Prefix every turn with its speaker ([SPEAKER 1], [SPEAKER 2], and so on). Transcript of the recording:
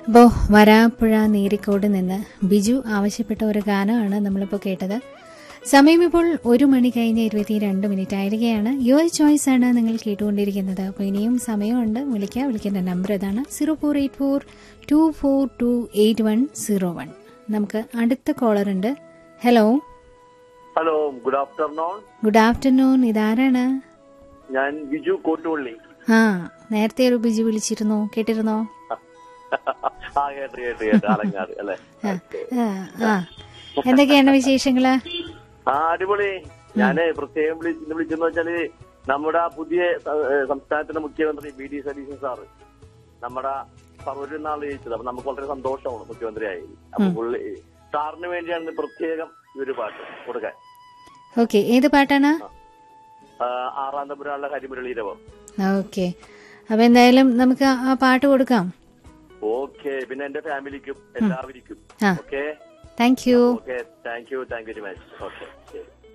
[SPEAKER 1] അപ്പോൾ വരാപ്പുഴ നീരിക്കോട് നിന്ന് ബിജു ആവശ്യപ്പെട്ട ഒരു ഗാനമാണ് നമ്മളിപ്പോൾ കേട്ടത് സമയം ഇപ്പോൾ ഒരു മണി കഴിഞ്ഞ് ഇരുപത്തിരണ്ട് മിനിറ്റ് ആയിരിക്കുകയാണ് യുവർ ചോയ്സ് ആണ് നിങ്ങൾ കേട്ടുകൊണ്ടിരിക്കുന്നത് അപ്പോൾ ഇനിയും സമയമുണ്ട് വിളിക്കുക വിളിക്കേണ്ട നമ്പർ ഇതാണ് zero four eight four two four two eight one zero one നമുക്ക് അടുത്ത കോളർ ഉണ്ട് hello
[SPEAKER 2] hello good afternoon
[SPEAKER 1] good afternoon ഇതാരാണ്
[SPEAKER 2] ഞാൻ ബിജു കോട്ടുപള്ളി
[SPEAKER 1] ആ നേരത്തെ ഒരു ബിജു വിളിച്ചിരുന്നോ കേട്ടിരുന്നോ
[SPEAKER 2] ആ കേട്ട് കേട്ട് കേട്ട് ആലങ്ങാട് അല്ലെ
[SPEAKER 1] ആ, ആ എന്തൊക്കെയാണ് വിശേഷങ്ങള്
[SPEAKER 2] ആ അടിപൊളി ഞാന് പ്രത്യേകം വിളി- ഇന്ന് വിളിച്ചെന്ന് വെച്ചാല് നമ്മുടെ ആ പുതിയ സ- ഏ, സംസ്ഥാനത്തിന്റെ മുഖ്യമന്ത്രി ബി ഡി സതീശൻ സാറ് നമ്മുടെ ഒരു നാൾ ജയിച്ചത് അപ്പൊ നമുക്ക് വളരെ സന്തോഷമാണ് മുഖ്യമന്ത്രിയായി അപ്പൊ പുള്ളി സാറിന് വേണ്ടിയാണ് ഇന്ന് പ്രത്യേകം ഈ ഒരു പാട്ട് കൊടുക്കാൻ
[SPEAKER 1] ഓക്കെ ഏത് പാട്ടാണ്
[SPEAKER 2] ആ, ആറാം തമ്പുരാനുള്ള കരിമുരളീരവം
[SPEAKER 1] ഓക്കെ അപ്പൊ എന്തായാലും നമുക്ക് ആ- ആ പാട്ട് കൊടുക്കാം
[SPEAKER 2] ഓക്കെ പിന്നെ എന്റെ ഫാമിലിക്കും എല്ലാവർക്കും
[SPEAKER 1] ആ
[SPEAKER 2] okay
[SPEAKER 1] thank you
[SPEAKER 2] okay thank you thank you very much okay ശരി